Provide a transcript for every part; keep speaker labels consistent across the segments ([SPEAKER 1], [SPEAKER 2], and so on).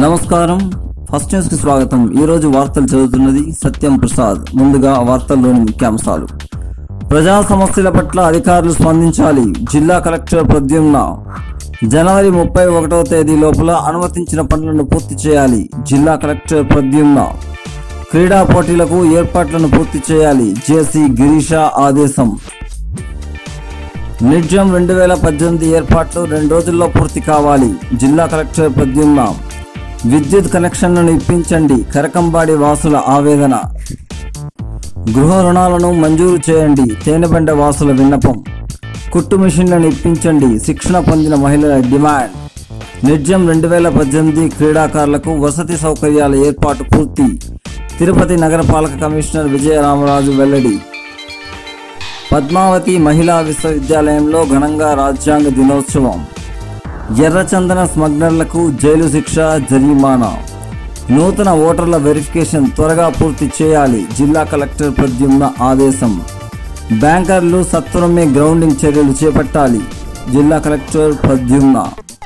[SPEAKER 1] నమస్కారం first news కి స్వాగతం ఈ రోజు వార్తలు చదువుతున్నది సత్యం ప్రసాద్ ముందుగా వార్తల్లోని ముఖ్యాంశాలు ప్రజా సమస్యల పట్ల అధికారులు స్పందించాలి జిల్లా కలెక్టర్ ప్రద్యుమ్న జనవరి ముప్పై ఒకటవ తేదీ లోపల అనుమతించిన పనులను పూర్తి చేయాలి జిల్లా కలెక్టర్ ప్రద్యుమ్న క్రీడా పోటీలకు ఏర్పాట్లను పూర్తి చేయాలి జేసీ గిరీష ఆదేశం నిర్జం రెండు వేల పద్దెనిమిది ఏర్పాట్లు రెండు రోజుల్లో పూర్తి కావాలి జిల్లా కలెక్టర్ ప్రద్యుమ్న విద్యుత్ కనెక్షన్లను ఇప్పించండి కరకంబాడి వాసుల ఆవేదన గృహ రుణాలను మంజూరు చేయండి తేనెబండ వాసుల విన్నపం కుట్టు మిషన్లను ఇప్పించండి శిక్షణ పొందిన మహిళల డిమాండ్ నిర్జం రెండు వేల పద్దెనిమిది క్రీడాకారులకు వసతి సౌకర్యాల ఏర్పాటు పూర్తి తిరుపతి నగరపాలక కమిషనర్ విజయరామరాజు వెల్లడి పద్మావతి మహిళా విశ్వవిద్యాలయంలో ఘనంగా రాజ్యాంగ దినోత్సవం ఎర్రచందన స్మగ్లర్లకు జైలు శిక్ష జరిమానా నూతన ఓటర్ల వెరిఫికేషన్ త్వరగా పూర్తి చేయాలి జిల్లా కలెక్టర్ ప్రద్యుమ్న ఆదేశం బ్యాంకర్లు సత్వరమే గ్రౌండింగ్ చర్యలు చేపట్టాలి జిల్లా కలెక్టర్ ప్రద్యుమ్న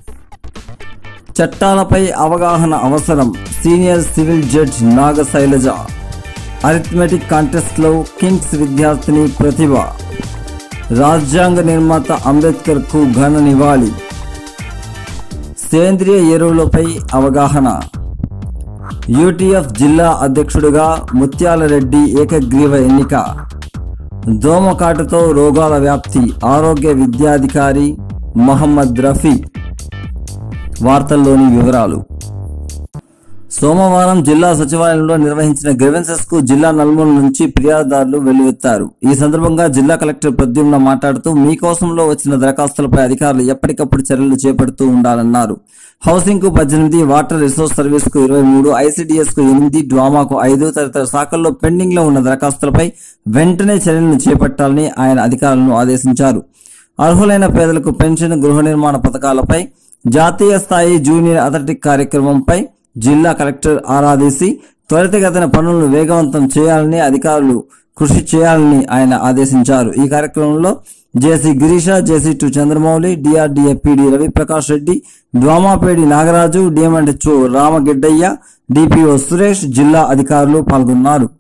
[SPEAKER 1] చట్టాలపై అవగాహన అవసరం senior civil judge Naga Sailaja arithmetic కాంటెస్ట్లో కింగ్స్ విద్యార్థిని ప్రతిభ రాజ్యాంగ నిర్మాత అంబేద్కర్కు ఘన నివాళి సేంద్రియ ఎరువులపై అవగాహన యూటీఎఫ్ జిల్లా అధ్యక్షుడిగా ముత్యాలరెడ్డి ఏకగ్రీవ ఎన్నిక దోమకాటుతో రోగాల వ్యాప్తి ఆరోగ్య విద్యాధికారి మహమ్మద్ రఫీ వార్తల్లోని వివరాలు సోమవారం జిల్లా సచివాలయంలో నిర్వహించిన గ్రెవెన్సెస్ కు జిల్లా నలుమూల నుంచి ఫిర్యాదుదారులు వెల్లువెత్తారు ఈ సందర్భంగా జిల్లా కలెక్టర్ ప్రద్యుమ్న మాట్లాడుతూ మీకోసంలో వచ్చిన దరఖాస్తులపై అధికారులు ఎప్పటికప్పుడు చర్యలు చేపడుతూ ఉండాలన్నారు హౌసింగ్ కు పద్దెనిమిది వాటర్ రిసోర్స్ సర్వీస్ కు ఇరవై మూడు ఐసీడీఎస్ కు ఎనిమిది డ్రామాకు ఐదు తదితర శాఖల్లో పెండింగ్ లో ఉన్న దరఖాస్తులపై వెంటనే చర్యలను చేపట్టాలని ఆయన అధికారులను ఆదేశించారు అర్హులైన పేదలకు పెన్షన్ గృహ నిర్మాణ పథకాలపై జాతీయ స్థాయి జూనియర్ అథ్లెటిక్ కార్యక్రమంపై జిల్లా కలెక్టర్ ఆరాధేసి త్వరితగతిన పనులను వేగవంతం చేయాలని అధికారులు కృషి చేయాలని ఆయన ఆదేశించారు ఈ కార్యక్రమంలో JC Girisha JC two Chandramouli DRDA PD Raviprakash Reddy ద్వామాపేడి నాగరాజు డిఎంఎండ్ చో రామగిడ్డయ్య డిపిఓ సురేష్ జిల్లా అధికారులు పాల్గొన్నారు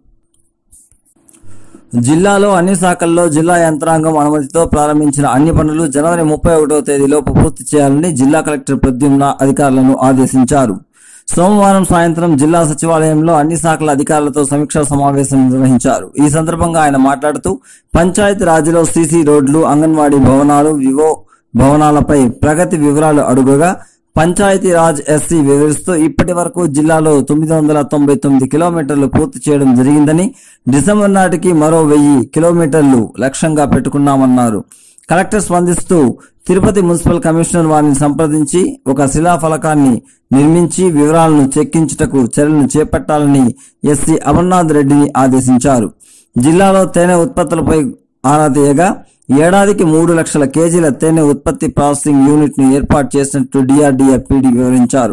[SPEAKER 1] జిల్లాలో అన్ని శాఖల్లో జిల్లా యంత్రాంగం అనుమతితో ప్రారంభించిన అన్ని పనులు జనవరి ముప్పై ఒకటవ తేదీలోపు పూర్తి చేయాలని జిల్లా కలెక్టర్ ప్రద్యుమ్న అధికారులను ఆదేశించారు సోమవారం సాయంత్రం జిల్లా సచివాలయంలో అన్ని శాఖల అధికారులతో సమీక్షా సమావేశం నిర్వహించారు ఈ సందర్భంగా ఆయన మాట్లాడుతూ పంచాయతీ రాజ్లో సీసీ రోడ్లు అంగన్వాడీ భవనాలు వివో భవనాలపై ప్రగతి వివరాలు అడుగుగా పంచాయతీ రాజ్ ఎస్సీ వివరిస్తూ ఇప్పటి వరకు జిల్లాలో తొమ్మిది వందల తొంభై తొమ్మిది కిలోమీటర్లు పూర్తి చేయడం జరిగిందని డిసెంబర్ నాటికి మరో వెయ్యి కిలోమీటర్లు లక్ష్యంగా పెట్టుకున్నామన్నారు కలెక్టర్ స్పందిస్తూ తిరుపతి మున్సిపల్ కమిషనర్ వారిని సంప్రదించి ఒక శిలాఫలకాన్ని నిర్మించి వివరాలను చెక్కించుటకు చర్యలను చేపట్టాలని ఎస్సీ అమర్నాథ్ రెడ్డిని ఆదేశించారు జిల్లాలో తేనె ఉత్పత్తులపై ఆరా తీయగా ఏడాదికి మూడు లక్షల కేజీల తేనె ఉత్పత్తి ప్రాసెసింగ్ యూనిట్ ను ఏర్పాటు చేసినట్టు డిఆర్డీఏ పీడీ వివరించారు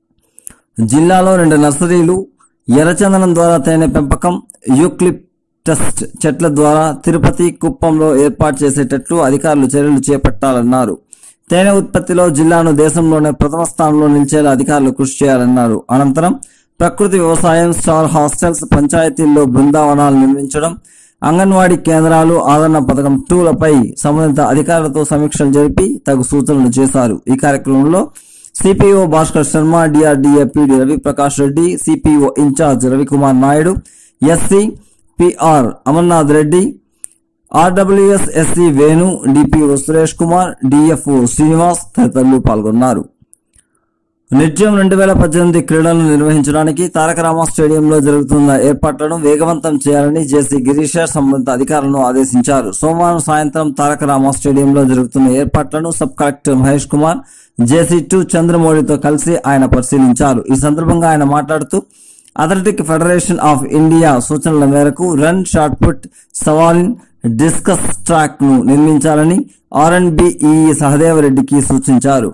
[SPEAKER 1] జిల్లాలో రెండు నర్సరీలు ఎర్రచందనం ద్వారా తేనె పెంపకం యూక్లిప్టస్ట్ చెట్ల ద్వారా తిరుపతి కుప్పంలో ఏర్పాటు చేసేటట్లు అధికారులు చర్యలు చేపట్టాలన్నారు తేనె ఉత్పత్తిలో జిల్లాను దేశంలోనే ప్రథమ స్థానంలో నిలిచేలా అధికారులు కృషి చేయాలన్నారు అనంతరం ప్రకృతి వ్యవసాయం స్టార్ హాస్టల్స్ పంచాయతీల్లో బృందావనాలు నిర్మించడం అంగన్వాడీ కేంద్రాలు ఆదరణ పథకం టూలపై సంబంధిత అధికారులతో సమీక్షలు జరిపి తగు సూచనలు చేశారు ఈ కార్యక్రమంలో CPO Bhaskar Sharma DRDA PD Raviprakash Reddy CPO incharge Ravikumar Naidu SC PR Amarnath Reddy RWS SC Venu DPO Suresh Kumar DFO Srinivas తదితరులు పాల్గొన్నారు నిత్యం రెండు వేల పద్దెనిమిది క్రీడలను నిర్వహించడానికి తారక రామ స్టేడియంలో జరుగుతున్న ఏర్పాట్లను వేగవంతం చేయాలని జేసీ గిరీష సంబంధిత అధికారులను ఆదేశించారు సోమవారం సాయంత్రం తారక రామ స్టేడియంలో జరుగుతున్న ఏర్పాట్లను sub collector Mahesh Kumar JC two చంద్రమౌళితో కలిసి ఆయన పరిశీలించారు ఈ సందర్భంగా ఆయన మాట్లాడుతూ అథ్లెటిక్ ఫెడరేషన్ ఆఫ్ ఇండియా సూచనల మేరకు run shot put javelin discus track ను నిర్మించాలని ఆర్ అండ్ బిఈ సహదేవరెడ్డికి సూచించారు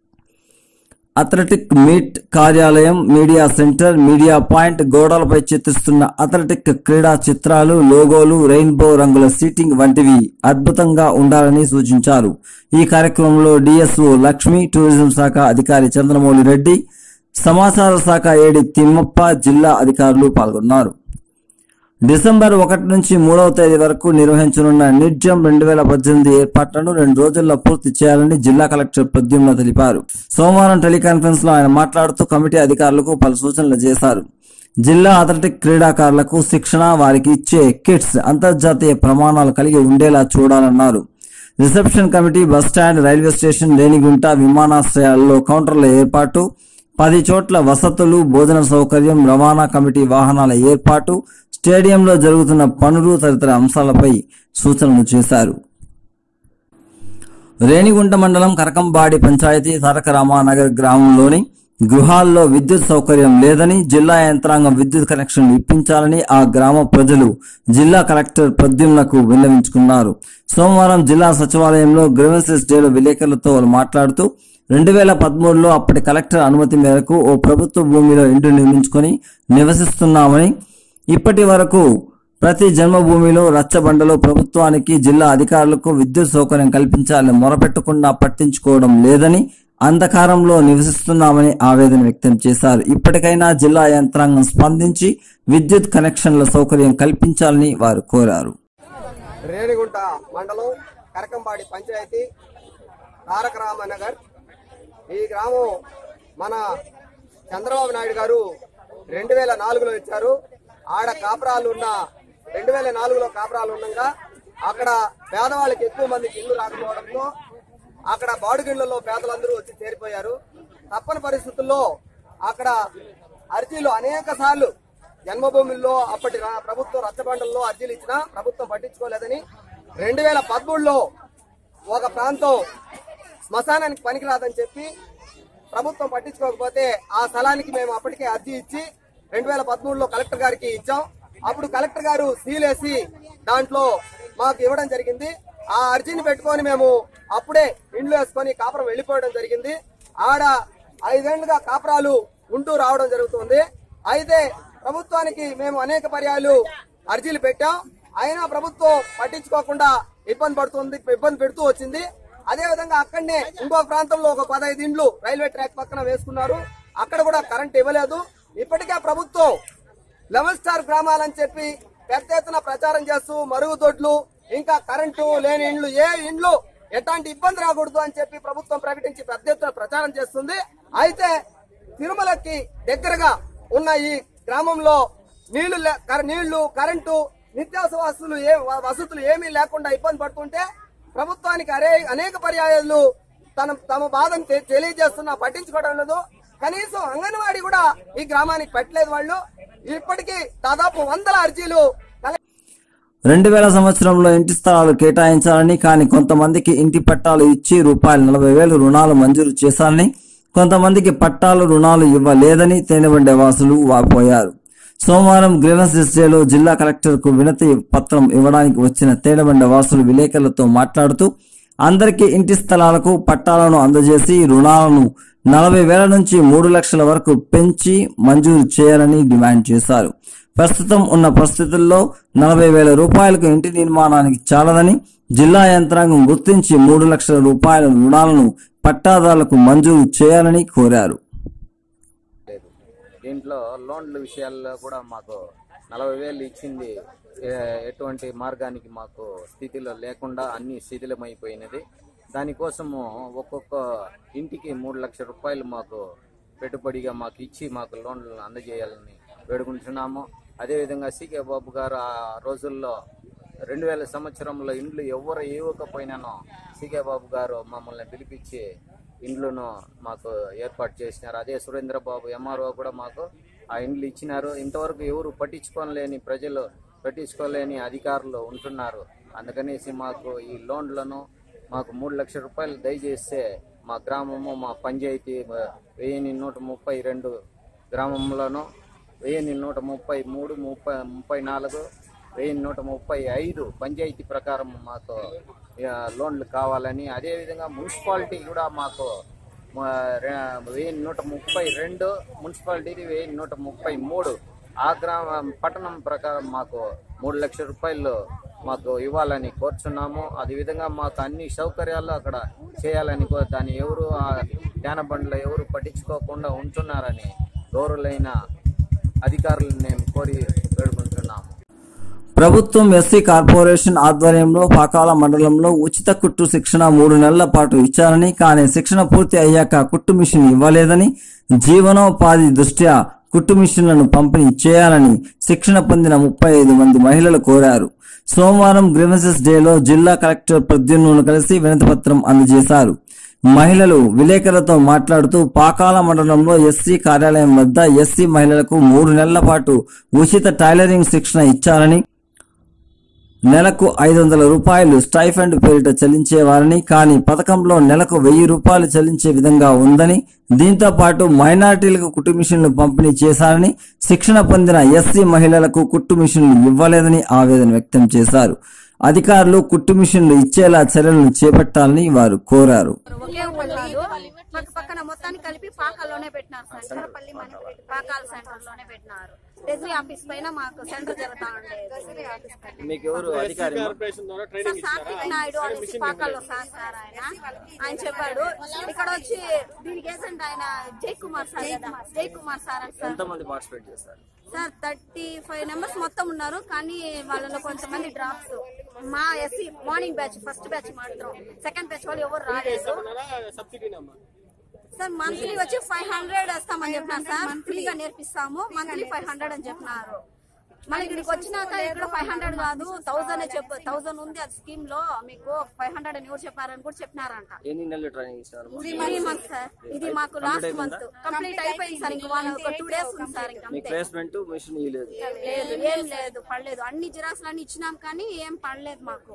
[SPEAKER 1] అథ్లెటిక్ మీట్ కార్యాలయం మీడియా సెంటర్ మీడియా పాయింట్ గోడలపై చిత్రిస్తున్న అథ్లెటిక్ క్రీడా చిత్రాలు లోగోలు రెయిన్బో రంగుల సీటింగ్ వంటివి అద్భుతంగా ఉండాలని సూచించారు ఈ కార్యక్రమంలో డిఎస్ఓ లక్ష్మి టూరిజం శాఖ అధికారి చంద్రమౌళి రెడ్డి సమాచార శాఖ ఏడి తిమ్మప్ప జిల్లా అధికారులు పాల్గొన్నారు డిసెంబర్ ఒకటి నుంచి మూడవ తేదీ వరకు నిర్వహించనున్న నిడ్జం రెండు వేల పద్దెనిమిది ఏర్పాట్లను రెండు రోజుల్లో పూర్తి చేయాలని జిల్లా కలెక్టర్ ప్రద్యుమ్న తెలిపారు సోమవారం టెలికాన్ఫరెన్స్ లో ఆయన మాట్లాడుతూ కమిటీ అధికారులకు పలు సూచనలు చేశారు జిల్లా అథ్లెటిక్ క్రీడాకారులకు శిక్షణ వారికి ఇచ్చే కిట్స్ అంతర్జాతీయ ప్రమాణాలు కలిగి ఉండేలా చూడాలన్నారు reception committee bus stand railway station Renigunta విమానాశ్రయాల్లో కౌంటర్ల ఏర్పాటు పది చోట్ల వసతులు భోజన సౌకర్యం రవాణా కమిటీ వాహనాల ఏర్పాటు స్టేడియంలో జరుగుతున్న పనులు తదితర అంశాలపై సూచనలు చేశారు రేణిగుంట మండలం కరకంబాడి పంచాయతీ తారక రామానగర్ గ్రామంలోని గృహాల్లో విద్యుత్ సౌకర్యం లేదని జిల్లా యంత్రాంగం విద్యుత్ కనెక్షన్ ఇప్పించాలని ఆ గ్రామ ప్రజలు జిల్లా కలెక్టర్ ప్రద్యుమ్నకు విన్నవించుకున్నారు సోమవారం జిల్లా సచివాలయంలో గ్రీవెన్సెస్ డేలో విలేకరులతో వాళ్ళు మాట్లాడుతూ రెండు వేల పదమూడులో అప్పటి కలెక్టర్ అనుమతి మేరకు ఓ ప్రభుత్వ భూమిలో ఇంటి నిర్మించుకొని నివసిస్తున్నామని ఇప్పటి వరకు ప్రతి జన్మభూమిలో రచ్చబండలో ప్రభుత్వానికి జిల్లా అధికారులకు విద్యుత్ సౌకర్యం కల్పించాలని మొరపెట్టకుండా పట్టించుకోవడం లేదని అంధకారంలో నివసిస్తున్నామని ఆవేదన వ్యక్తం చేశారు ఇప్పటికైనా జిల్లా యంత్రాంగం స్పందించి విద్యుత్ కనెక్షన్ల సౌకర్యం కల్పించాలని వారు కోరారు
[SPEAKER 2] రేణిగుంట మండలం కరకంబాడి పంచాయతీ తారక రామనగర్ ఈ గ్రామం మన చంద్రబాబు నాయుడు గారు రెండు వేల నాలుగులో ఇచ్చారు ఆడ కాపురాలు ఉన్న రెండు వేల నాలుగులో కాపురాలు ఉండగా అక్కడ పేదవాళ్ళకి ఎక్కువ మందికి ఇల్లు రాకపోవడంతో అక్కడ బాడుగిళ్లలో పేదలందరూ వచ్చి చేరిపోయారు తప్పని పరిస్థితుల్లో అక్కడ అర్జీలు అనేక సార్లు జన్మభూముల్లో అప్పటి రా- ప్రభుత్వం రచ్చబండల్లో అర్జీలు ఇచ్చినా ప్రభుత్వం పట్టించుకోలేదని రెండు వేల పదమూడులో ఒక ప్రాంతం శ్మశానానికి పనికిరాదని చెప్పి ప్రభుత్వం పట్టించుకోకపోతే ఆ స్థలానికి మేము అప్పటికే అర్జీ ఇచ్చి రెండు వేల పదమూడులో కలెక్టర్ గారికి ఇచ్చాం అప్పుడు కలెక్టర్ గారు సీలేసి దాంట్లో మాకు ఇవ్వడం జరిగింది ఆ అర్జీని పెట్టుకొని మేము అప్పుడే ఇండ్లు వేసుకొని కాపురం వెళ్ళిపోవడం జరిగింది ఆడ ఐదేళ్లుగా కాపురాలు ఉంటూ రావడం జరుగుతుంది అయితే ప్రభుత్వానికి మేము అనేక పర్యాలు అర్జీలు పెట్టాం అయినా ప్రభుత్వం పట్టించుకోకుండా ఇబ్బంది పడుతుంది ఇబ్బంది పెడుతూ వచ్చింది అదే విధంగా అక్కడనే ఇంకో ప్రాంతంలో ఒక పదహైదు ఇండ్లు రైల్వే ట్రాక్ పక్కన వేసుకున్నారు అక్కడ కూడా కరెంట్ ఇవ్వలేదు ఇప్పటికే ప్రభుత్వం లెవెల్ స్టార్ గ్రామాలని చెప్పి పెద్ద ఎత్తున ప్రచారం చేస్తూ మరుగుదొడ్లు ఇంకా కరెంటు లేని ఇండ్లు ఏ ఇండ్లు ఎట్లాంటి ఇబ్బంది రాకూడదు అని చెప్పి ప్రభుత్వం ప్రకటించి పెద్ద ఎత్తున ప్రచారం చేస్తుంది అయితే తిరుమలకి దగ్గరగా ఉన్న ఈ గ్రామంలో నీళ్లు లే- కర- నీళ్లు కరెంటు నిత్యావసర వస్తువులు ఏ వ- వసతులు ఏమీ లేకుండా ఇబ్బంది పడుతుంటే ప్రభుత్వానికి అరే అనేక పర్యాయాలు తన తమ బాధను తె- తెలియజేస్తున్నా పట్టించుకోవడం లేదు కనీసం అంగన్వాడీ కూడా ఈ గ్రామానికి పెట్టలేదు వాళ్ళు ఇప్పటికీ దాదాపు వందల అర్జీలు కలెక్టర్
[SPEAKER 1] రెండు వేల సంవత్సరంలో ఇంటి స్థలాలు కేటాయించాలని కానీ కొంతమందికి ఇంటి పట్టాలు ఇచ్చి రూపాయలు నలభై వేలు రుణాలు మంజూరు చేశారని కొంతమందికి పట్టాలు రుణాలు ఇవ్వలేదని తేనెబండే వాసులు వాపోయారు సోమవారం గ్రీవెన్సెస్ డేలో జిల్లా కలెక్టర్ కు వినతి పత్రం ఇవ్వడానికి వచ్చిన తేనెబండ వాసులు విలేకరులతో మాట్లాడుతూ అందరికీ ఇంటి స్థలాలకు పట్టాలను అందజేసి రుణాలను నలభై వేల నుంచి మూడు లక్షల వరకు పెంచి మంజూరు చేయాలని డిమాండ్ చేశారు ప్రస్తుతం ఉన్న పరిస్థితుల్లో నలభై వేల రూపాయలకు ఇంటి నిర్మాణానికి చాలదని జిల్లా యంత్రాంగం గుర్తించి మూడు లక్షల రూపాయల రుణాలను పట్టాదారులకు మంజూరు చేయాలని కోరారు
[SPEAKER 3] లేదు దీంట్లో లోన్ల విషయాల్లో కూడా మాకు నలభై వేలు ఇచ్చింది ఏ- ఎటువంటి మార్గానికి మాకు స్థితిలో లేకుండా అన్ని శిథిలమైపోయినది దానికోసము ఒక్కొక్క ఇంటికి మూడు లక్షల రూపాయలు మాకు పెట్టుబడిగా మాకు ఇచ్చి మాకు లోన్లు అందజేయాలని వేడుకుంటున్నాము అదేవిధంగా సీకే బాబు గారు ఆ రోజుల్లో రెండు వేల సంవత్సరంలో ఇండ్లు ఎవరు ఇవ్వకపోయినానో సీకే బాబు గారు మమ్మల్ని పిలిపించి ఇండ్లను మాకు ఏర్పాటు చేసినారు అదే సురేంద్ర బాబు ఎంఆర్ఓ కూడా మాకు ఆ ఇండ్లు ఇచ్చినారు ఇంతవరకు ఎవరు పట్టించుకోలేని ప్రజలు పట్టించుకోలేని అధికారులు ఉంటున్నారు అందుకనేసి మాకు ఈ లోన్లను మాకు మూడు లక్షల రూపాయలు దయచేస్తే మా గ్రామము మా పంచాయతీ వెయ్యి నూట ముప్పై రెండు గ్రామంలోనూ వెయ్యి నూట ముప్పై మూడు ముప్పై ముప్పై నాలుగు వెయ్యి నూట ముప్పై ఐదు పంచాయతీ ప్రకారం మాకు ఆ, లోన్లు కావాలని అదేవిధంగా మున్సిపాలిటీ కూడా మాకు ఆ, రె- వెయ్యి నూట ముప్పై రెండు మున్సిపాలిటీది వెయ్యి నూట ముప్పై మూడు ఆ గ్రామ పట్టణం ప్రకారం మాకు మూడు లక్షల రూపాయలు మాకు ఇవ్వాలని కోరుచున్నాము అదేవిధంగా మాకు అన్ని సౌకర్యాలు అక్కడ చేయాలని కో దాన్ని ఎవరు ఆ ధ్యాన బండ్లు ఎవరు పట్టించుకోకుండా ఉంటున్నారని గౌరవులైన అధికారులను మేము కోరి వేడుకుంటున్నాము
[SPEAKER 1] ప్రభుత్వం ఎస్సీ కార్పొరేషన్ ఆధ్వర్యంలో పాకాల మండలంలో ఉచిత కుట్టు శిక్షణ మూడు నెలల పాటు ఇచ్చారని కానీ శిక్షణ పూర్తి అయ్యాక కుట్టు మిషన్ ఇవ్వలేదని జీవనోపాధి దృష్ట్యా కుట్టు మిషన్లను పంపిణీ చేయాలని శిక్షణ పొందిన ముప్పై ఐదు మంది మహిళలు కోరారు సోమవారం గ్రీవెన్సెస్ డేలో జిల్లా కలెక్టర్ ప్రద్యుమ్ను కలిసి వినతిపత్రం అందజేశారు మహిళలు విలేకరులతో మాట్లాడుతూ పాకాల మండలంలో ఎస్సీ కార్యాలయం వద్ద ఎస్సీ మహిళలకు మూడు నెలల పాటు ఉచిత టైలరింగ్ శిక్షణ ఇచ్చారని నెలకు ఐదు వందల రూపాయలు స్టైఫండ్ పేరిట చెల్లించేవారని కానీ పథకంలో నెలకు వెయ్యి రూపాయలు చెల్లించే విధంగా ఉందని దీంతో పాటు మైనార్టీలకు కుట్టు మిషన్లు పంపిణీ చేశారని శిక్షణ పొందిన ఎస్సీ మహిళలకు కుట్టు మిషన్లు ఇవ్వలేదని ఆవేదన వ్యక్తం చేశారు అధికారులు కుట్టు మిషన్లు ఇచ్చేలా చర్యలను చేపట్టాలని వారు కోరారు
[SPEAKER 4] ఒకే ఊళ్ళో పక్క పక్కన మొత్తాన్ని కలిపి పాకాల్లోనే పెట్టినారు సార్ చిన్నపల్లి మనకి పాకాల సెంటర్ లోనే పెట్టినారు ట్రెజరీ ఆఫీస్ పైన మాకు సెంటర్ జరుగుతా ఉండేది
[SPEAKER 1] మీకు ఎవరు అధికారి
[SPEAKER 4] సార్ సాత్విక్ నాయుడు అనేసి పాకాల్లో సార్ సార్ ఆయన ఆయన చెప్పాడు ఇక్కడ వచ్చి దీనికి ఏజెంట్ ఆయన జై కుమార్ సార్ కదా జై కుమార్ సార్ అని సార్
[SPEAKER 1] ఎంతమంది పార్టిసిపేట్ చేస్తారు
[SPEAKER 4] సార్ థర్టీ ఫైవ్ నెంబర్స్ మొత్తం ఉన్నారు కానీ వాళ్ళలో కొంతమంది డ్రాప్స్ మా SC morning batch first batch మాత్రం సెకండ్ బ్యాచ్ వాళ్ళు ఎవరు రాలేదు సార్ మంత్లీ వచ్చి ఫైవ్ హండ్రెడ్ వేస్తామని చెప్పినారు సార్ ఫ్రీగా నేర్పిస్తాము మంత్లీ ఫైవ్ హండ్రెడ్ అని చెప్పినారు మళ్ళీ ఇక్కడికి వచ్చినాక ఇక్కడ ఫైవ్ హండ్రెడ్ కాదు థౌసండ్ చెప్పు థౌసండ్ ఉంది అది స్కీమ్ లో మీకు ఫైవ్ హండ్రెడ్ అని ఎవరు చెప్పారని కూడా చెప్పినారంట
[SPEAKER 1] ఎన్ని నెలలు ట్రైనింగ్ ఇస్తారు
[SPEAKER 4] త్రీ మంత్స్ సార్ ఇది మాకు లాస్ట్ మంత్ కంప్లీట్ అయిపోయింది సార్ ఇంకా వాళ్ళు ఒక టూ డేస్ ఉంది సార్ ఇంకా అంతే
[SPEAKER 1] ప్లేస్మెంట్ మిషన్ ఇవ్వలేదు
[SPEAKER 4] లేదు ఏం లేదు పడలేదు అన్ని జిరాక్స్లు అన్ని ఇచ్చినాం కానీ ఏం పడలేదు మాకు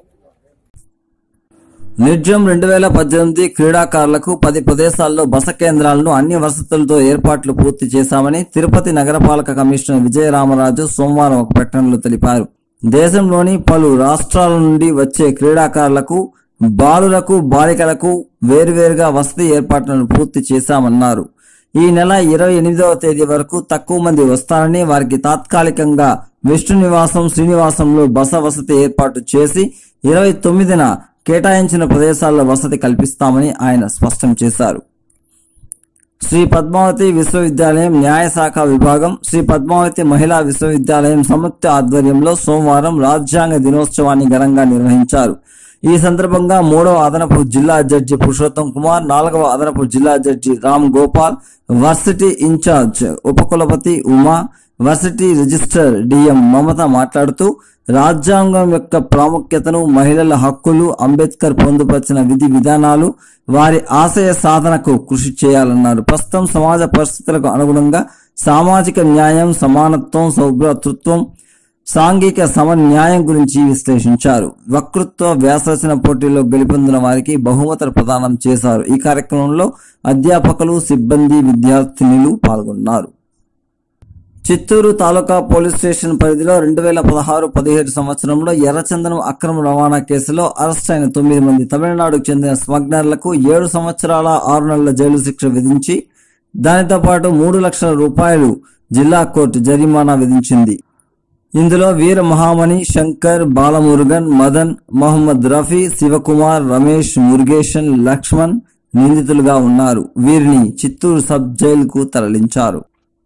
[SPEAKER 1] నిర్జం రెండు వేల పద్దెనిమిది క్రీడాకారులకు పది ప్రదేశాల్లో బస కేంద్రాలను అన్ని వసతులతో ఏర్పాట్లు పూర్తి చేశామని తిరుపతి నగరపాలక కమిషనర్ విజయరామరాజు సోమవారం ఒక ప్రకటనలో తెలిపారు దేశంలోని పలు రాష్ట్రాల నుండి వచ్చే క్రీడాకారులకు బాలులకు బాలికలకు వేరువేరుగా వసతి ఏర్పాట్లను పూర్తి చేశామన్నారు ఈ నెల ఇరవై ఎనిమిదవ తేదీ వరకు తక్కువ మంది వస్తారని వారికి తాత్కాలికంగా విష్ణు నివాసం శ్రీనివాసంలో బస వసతి ఏర్పాటు చేసి ఇరవై తొమ్మిదిన కేటాయించిన ప్రదేశాల్లో వసతి కల్పిస్తామని ఆయన స్పష్టం చేశారు శ్రీ పద్మావతి విశ్వవిద్యాలయం న్యాయశాఖ విభాగం శ్రీ పద్మావతి మహిళా విశ్వవిద్యాలయం సంయుక్త ఆధ్వర్యంలో సోమవారం రాజ్యాంగ దినోత్సవాన్ని ఘనంగా నిర్వహించారు ఈ సందర్భంగా మూడవ అదనపు జిల్లా జడ్జి పురుషోత్తం కుమార్ నాలుగవ అదనపు జిల్లా జడ్జి రామ్ గోపాల్ వర్సిటీ ఇన్ఛార్జ్ ఉపకులపతి Uma varsity registrar DM Mamata మాట్లాడుతూ రాజ్యాంగం యొక్క ప్రాముఖ్యతను మహిళల హక్కులు అంబేద్కర్ పొందుపరిచిన విధి విధానాలు వారి ఆశయ సాధనకు కృషి చేయాలన్నారు ప్రస్తుతం సమాజ పరిస్థితులకు అనుగుణంగా సామాజిక న్యాయం సమానత్వం సౌభ్రాతృత్వం సాంఘిక సమన్యాయం గురించి విశ్లేషించారు వక్తృత్వ వ్యాసరచన పోటీల్లో గెలుపొందిన వారికి బహుమతులు ప్రదానం చేశారు ఈ కార్యక్రమంలో అధ్యాపకులు సిబ్బంది విద్యార్థినులు పాల్గొన్నారు చిత్తూరు తాలూకా పోలీస్ స్టేషన్ పరిధిలో రెండు వేల పదహారు పదిహేడు సంవత్సరంలో ఎర్రచందనం అక్రమ రవాణా కేసులో అరెస్ట్ అయిన తొమ్మిది మంది తమిళనాడుకు చెందిన స్మగ్లర్లకు ఏడు సంవత్సరాల ఆరు నెలల జైలు శిక్ష విధించి దానితో పాటు మూడు లక్షల రూపాయలు జిల్లా కోర్టు జరిమానా విధించింది ఇందులో వీర మహామణి శంకర్ బాలమురుగన్ మదన్ మొహమ్మద్ రఫీ శివకుమార్ రమేష్ మురుగేషన్ లక్ష్మణ్ నిందితులుగా ఉన్నారు వీరిని చిత్తూరు సబ్ జైలుకు తరలించారు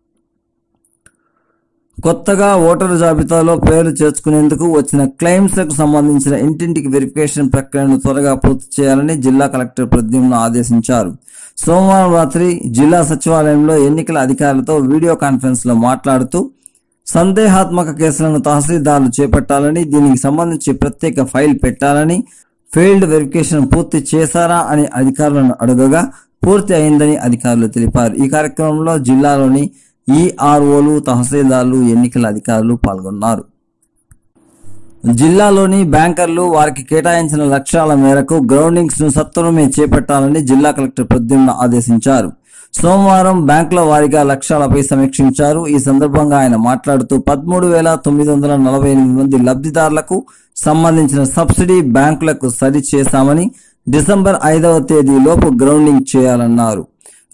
[SPEAKER 1] కొత్తగా ఓటరు జాబితాలో పేర్లు చేర్చుకునేందుకు వచ్చిన క్లెయిమ్స్ లకు సంబంధించిన ఇంటింటికి వెరిఫికేషన్ ప్రక్రియను త్వరగా పూర్తి చేయాలని జిల్లా కలెక్టర్ ప్రద్యుమ్న ఆదేశించారు సోమవారం రాత్రి జిల్లా సచివాలయంలో ఎన్నికల అధికారులతో వీడియో కాన్ఫరెన్స్ లో మాట్లాడుతూ సందేహాత్మక కేసులను తహసీల్దార్లు చేపట్టాలని దీనికి సంబంధించి ప్రత్యేక ఫైల్ పెట్టాలని ఫీల్డ్ వెరిఫికేషన్ పూర్తి చేశారా అని అధికారులను అడగగా పూర్తి అయిందని అధికారులు తెలిపారు ఈ కార్యక్రమంలో జిల్లాలోని ఈఆర్ఓలు తహసీల్దార్లు ఎన్నికల అధికారులు పాల్గొన్నారు జిల్లాలోని బ్యాంకర్లు వారికి కేటాయించిన లక్ష్యాల మేరకు గ్రౌండింగ్స్ ను సత్వరమే చేపట్టాలని జిల్లా కలెక్టర్ ప్రద్యుమ్న ఆదేశించారు సోమవారం బ్యాంకుల వారీగా లక్ష్యాలపై సమీక్షించారు ఈ సందర్భంగా ఆయన మాట్లాడుతూ పదమూడు వేల తొమ్మిది వందల నలభై ఎనిమిది మంది లబ్ధిదారులకు సంబంధించిన సబ్సిడీ బ్యాంకులకు సరి చేశామని డిసెంబర్ ఐదవ తేదీ లోపు గ్రౌండింగ్ చేయాలన్నారు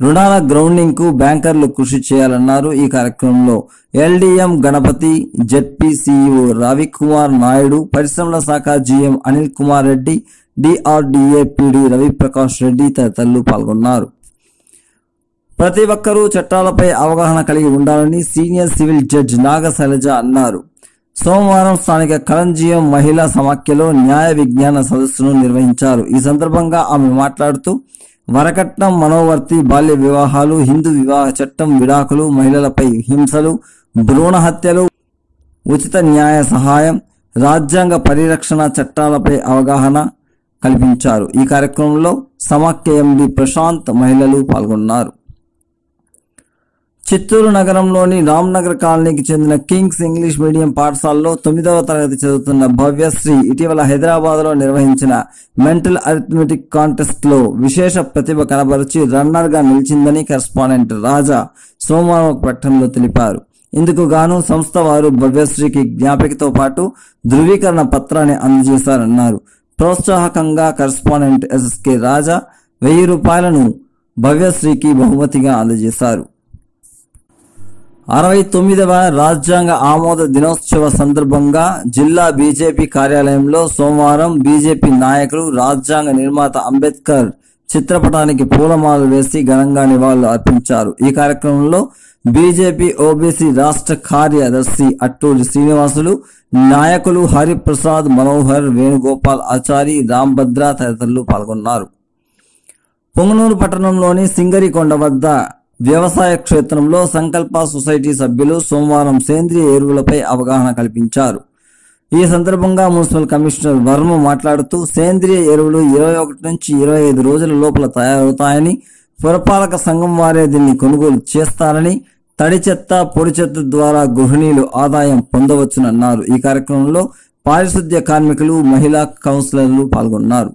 [SPEAKER 1] రుణాల గ్రౌండింగ్ కు బ్యాంకర్లు కృషి చేయాలన్నారు ఈ కార్యక్రమంలో LDM Ganapathi ZP CEO Ravikumar Naidu పరిశ్రమల శాఖ GM Anil Kumar Reddy DRDA PD Raviprakash Reddy తదితరులు పాల్గొన్నారు ప్రతి ఒక్కరూ చట్టాలపై అవగాహన కలిగి ఉండాలని సీనియర్ సివిల్ జడ్జ్ నాగశైలజ అన్నారు సోమవారం స్థానిక కలంజియం మహిళా సమాఖ్యలో న్యాయ విజ్ఞాన సదస్సును నిర్వహించారు ఈ సందర్భంగా ఆమె మాట్లాడుతూ వరకట్నం మనోవర్తి బాల్య వివాహాలు హిందూ వివాహ చట్టం విడాకులు మహిళలపై హింసలు భ్రూణ హత్యలు ఉచిత న్యాయ సహాయం రాజ్యాంగ పరిరక్షణ చట్టాలపై అవగాహన కల్పించారు ఈ కార్యక్రమంలో సమాఖ్య ఎండి ప్రశాంత్ మహిళలు పాల్గొన్నారు చిత్తూరు నగరంలోని రామ్నగర్ కాలనీకి చెందిన కింగ్స్ ఇంగ్లీష్ మీడియం పాఠశాలలో తొమ్మిదవ తరగతి చదువుతున్న భవ్యశ్రీ ఇటీవల హైదరాబాద్ లో నిర్వహించిన మెంటల్ అరిథమెటిక్ కాంటెస్ట్ లో విశేష ప్రతిభ కనబరిచి రన్నర్ గా నిలిచిందని కరెస్పాండెంట్ రాజా సోమవారం ఒక ప్రకటనలో తెలిపారు ఇందుకు గాను సంస్థ వారు భవ్యశ్రీకి జ్ఞాపికతో పాటు ధృవీకరణ పత్రాన్ని అందజేశారన్నారు ప్రోత్సాహకంగా కరెస్పాండెంట్ ఎస్ఎస్కే రాజా వెయ్యి రూపాయలను భవ్యశ్రీకి బహుమతిగా అందజేశారు అరవై తొమ్మిదవ రాజ్యాంగ ఆమోద దినోత్సవ సందర్భంగా జిల్లా బీజేపీ కార్యాలయంలో సోమవారం బీజేపీ నాయకులు రాజ్యాంగ నిర్మాత అంబేద్కర్ చిత్రపటానికి పూలమాలలు వేసి ఘనంగా నివాళులు అర్పించారు ఈ కార్యక్రమంలో బీజేపీ ఓబీసీ రాష్ట్ర కార్యదర్శి అట్టూరి శ్రీనివాసులు నాయకులు హరిప్రసాద్ మనోహర్ వేణుగోపాల్ ఆచారి రాంభద్ర తదితరులు పాల్గొన్నారు పొంగనూరు పట్టణంలోని సింగరికొండ వద్ద వ్యవసాయ క్షేత్రంలో సంకల్ప సొసైటీ సభ్యులు సోమవారం సేంద్రియ ఎరువులపై అవగాహన కల్పించారు ఈ సందర్భంగా మున్సిపల్ కమిషనర్ వర్మ మాట్లాడుతూ సేంద్రియ ఎరువులు ఇరవై ఒకటి నుంచి ఇరవై ఐదు రోజుల లోపల తయారవుతాయని పురపాలక సంఘం వారే దీన్ని కొనుగోలు చేస్తారని తడి చెత్త పొడి చెత్త ద్వారా గృహిణీలు ఆదాయం పొందవచ్చునన్నారు ఈ కార్యక్రమంలో పారిశుద్ధ్య కార్మికులు మహిళా కౌన్సిలర్లు పాల్గొన్నారు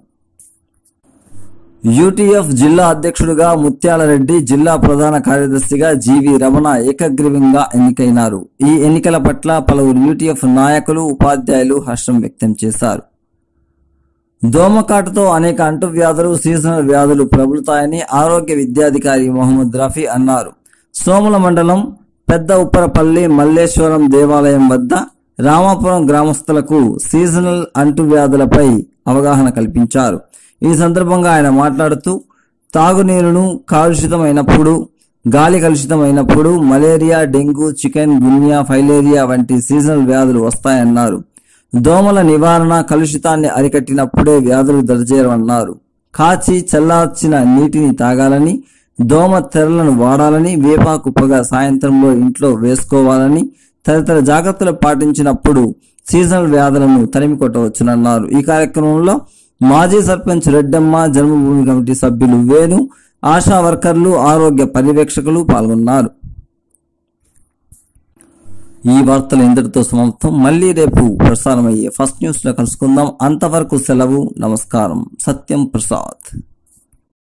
[SPEAKER 1] యూటీఎఫ్ జిల్లా అధ్యక్షుడిగా ముత్యాలరెడ్డి జిల్లా ప్రధాన కార్యదర్శిగా జీవి రమణ ఏకగ్రీవంగా ఎన్నికైనారు ఈ ఎన్నికల పట్ల పలువురు యూటీఎఫ్ నాయకులు ఉపాధ్యాయులు హర్షం వ్యక్తం చేశారు దోమకాటుతో అనేక అంటువ్యాధులు సీజనల్ వ్యాధులు ప్రబలుతాయని ఆరోగ్య విద్యాధికారి మొహమ్మద్ రఫీ అన్నారు సోముల మండలం పెద్ద ఉప్పరపల్లి మల్లేశ్వరం దేవాలయం వద్ద రామాపురం గ్రామస్తులకు సీజనల్ అంటువ్యాధులపై అవగాహన కల్పించారు ఈ సందర్భంగా ఆయన మాట్లాడుతూ తాగునీరును కాలుషితమైనప్పుడు గాలి కలుషితమైనప్పుడు malaria dengue chikungunya filaria వంటి సీజనల్ వ్యాధులు వస్తాయన్నారు దోమల నివారణ కలుషితాన్ని అరికట్టినప్పుడే వ్యాధులు దరిచేరవన్నారు కాచి చల్లార్చిన నీటిని తాగాలని దోమ తెరలను వాడాలని వేపాకు పొగ సాయంత్రంలో ఇంట్లో వేసుకోవాలని తదితర జాగ్రత్తలు పాటించినప్పుడు సీజనల్ వ్యాధులను తరిమి కొట్టవచ్చునన్నారు ఈ కార్యక్రమంలో మాజీ సర్పంచ్ రెడ్డమ్మ జన్మభూమి కమిటీ సభ్యులు వేణు ఆశా వర్కర్లు ఆరోగ్య పర్యవేక్షకులు పాల్గొన్నారు ఈ వార్తలు ఇంతటితో సమాప్తం మళ్ళీ రేపు ప్రసారమయ్యే ఫస్ట్ న్యూస్ లో కలుసుకుందాం అంతవరకు సెలవు నమస్కారం సత్యం ప్రసాద్